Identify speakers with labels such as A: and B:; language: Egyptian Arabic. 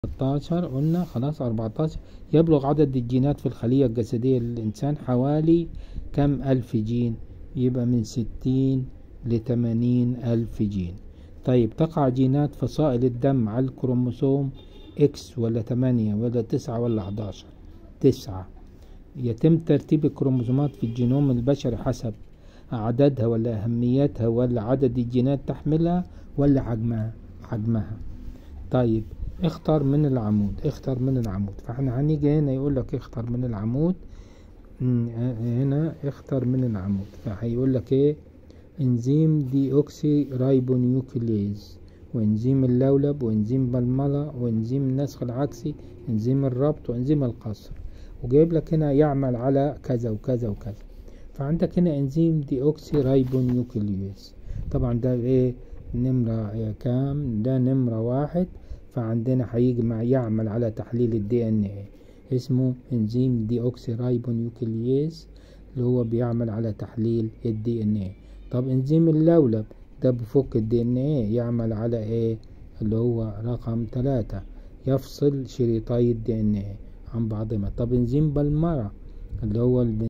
A: 13 قلنا خلاص 14 يبلغ عدد الجينات في الخلية الجسدية للإنسان حوالي كم ألف جين يبقى من 60 ل 80 ألف جين طيب تقع جينات فصائل الدم على الكروموسوم إكس ولا 8 ولا 9 ولا 11 9 يتم ترتيب الكروموسومات في الجينوم البشري حسب عددها ولا أهميتها ولا عدد الجينات تحملها ولا حجمها حجمها طيب اختر من العمود اختر من العمود فاحنا هنيجي هنا يقول لك اختر من العمود هنا اختر من العمود فهيقول لك ايه انزيم دي اوكسي رايبونيوكليز وانزيم اللولب وانزيم بالملا وانزيم النسخ العكسي انزيم الربط وانزيم القصر وجايب لك هنا يعمل على كذا وكذا وكذا فعندك هنا انزيم دي اوكسي رايبونيوكليز طبعا ده ايه نمرة كام ده نمرة واحد فعندنا هيجي مع يعمل على تحليل الدي ان ايه اسمه انزيم دي اوكسي رايبونيوكليز اللي هو بيعمل على تحليل الدي ان ايه طب انزيم اللولب ده بفك الدي ان ايه يعمل على ايه اللي هو رقم ثلاثة يفصل شريطي الدي ان ايه عن بعضهما طب انزيم بالمرة اللي هو